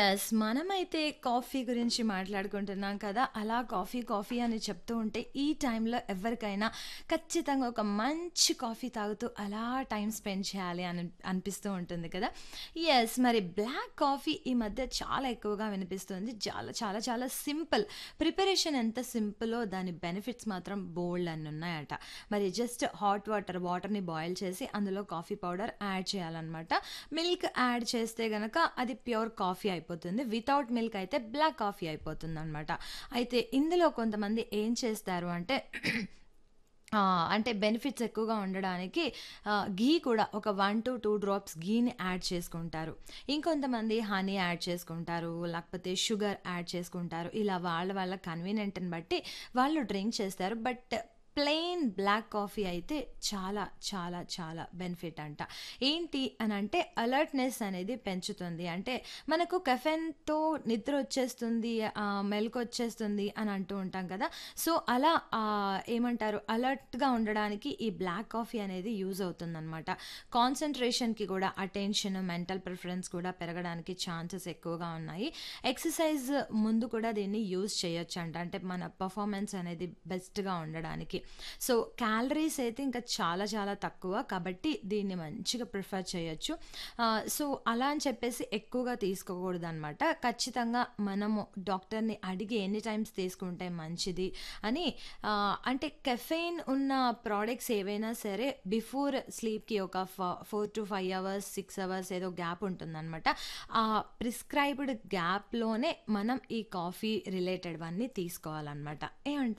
Yes. మనమైతే coffee గురించి మాట్లాడుకుంటున్నాం కదా! అలా కాఫీ, కాఫీ అని చెప్తూ ఉంటే ఈ టైంలో ఎవరికైనా ఖచ్చితంగా ఒక మంచి కాఫీ తాగుతూ అలా టైమ్ స్పెండ్ చేయాలి అని అనిపిస్తూ ఉంటుంది కదా! యెస్. మరి బ్లాక్ కాఫీ ఈ మధ్య చాలా ఎక్కువగా వినిపిస్తుంది. చాలా చాలా చాలా సింపుల్. ప్రిపరేషన్ ఎంత సింపులో దాని బెనిఫిట్స్ మాత్రం బోలెడన్ని ఉన్నాయట. మరి జస్ట్ హాట్ వాటర్, వాటర్‌ని బాయిల్ చేసి అందులో కాఫీ పౌడర్ యాడ్ చేయాలనమాట. మిల్క్ యాడ్ చేస్తే గనక అది ప్యూర్ కాఫీ అయిపోతుంది. వితౌట్ మిల్క్ అయితే బ్లాక్ కాఫీ అయిపోతుందనమాట. అయితే ఇందులో కొంతమంది ఏం చేస్తారు అంటే ఆహ్, అంటే బెనిఫిట్స్ ఎక్కువగా ఉండడానికి ఆహ్, ఘీ కూడా ఒక 1-2 డ్రాప్స్ ఘీని యాడ్ చేసుకుంటారు. ఇంకొంతమంది హనీ యాడ్ చేసుకుంటారు. లేకపోతే షుగర్ యాడ్ చేసుకుంటారు. ఇలా వాళ్ళ వాళ్ళ కన్వీనియంట్‌ని బట్టి వాళ్ళు డ్రింక్ చేస్తారు. బట్ ప్లెయిన్ బ్లాక్ కాఫీ అయితే చాలా చాలా చాలా బెనిఫిట్ అంట. ఏంటి అనంటే అలర్ట్‌నెస్ అనేది పెంచుతుంది. అంటే మనకు కెఫెన్‌తో నిద్ర వచ్చేస్తుంది, ఆహ్, మెలుకువొచ్చేస్తుంది అని అంటూ ఉంటాం కదా! సో, అలా ఆహ్, ఏమంటారు అలర్ట్‌గా ఉండడానికి ఈ బ్లాక్ కాఫీ అనేది యూజ్ అవుతుందనమాట. కాన్సంట్రేషన్‌కి కూడా అటెన్షన్, మెంటల్ ప్రిఫరెన్స్ కూడా పెరగడానికి ఛాన్సెస్ ఎక్కువగా ఉన్నాయి. ఎక్సర్సైజ్ ముందు కూడా దీన్ని యూజ్ చేయొచ్చంట. అంటే మన పర్ఫార్మెన్స్ అనేది బెస్ట్‌గా ఉండడానికి. సో, క్యాలరీస్ అయితే ఇంకా చాలా చాలా తక్కువ. కాబట్టి దీన్ని మంచిగా ప్రిఫర్ చేయొచ్చు. ఆహ్, సో, అలా అని చెప్పేసి ఎక్కువగా తీసుకోకూడదనమాట. ఖచ్చితంగా మనము డాక్టర్‌ని అడిగి ఎన్ని టైమ్స్ తీసుకుంటే మంచిది అని ఆహ్, అంటే కెఫెయిన్ ఉన్న ప్రొడక్ట్స్ ఏవైనా సరే బిఫోర్ స్లీప్‌కి ఒక ఫ 4-5 అవర్స్, 6 అవర్స్ ఏదో గ్యాప్ ఉంటుందనమాట. ఆ ప్రిస్క్రైబ్డ్ గ్యాప్‌లోనే మనం ఈ కాఫీ రిలేటెడ్‌వన్నీ తీసుకోవాలనమాట. ఏమంటారు?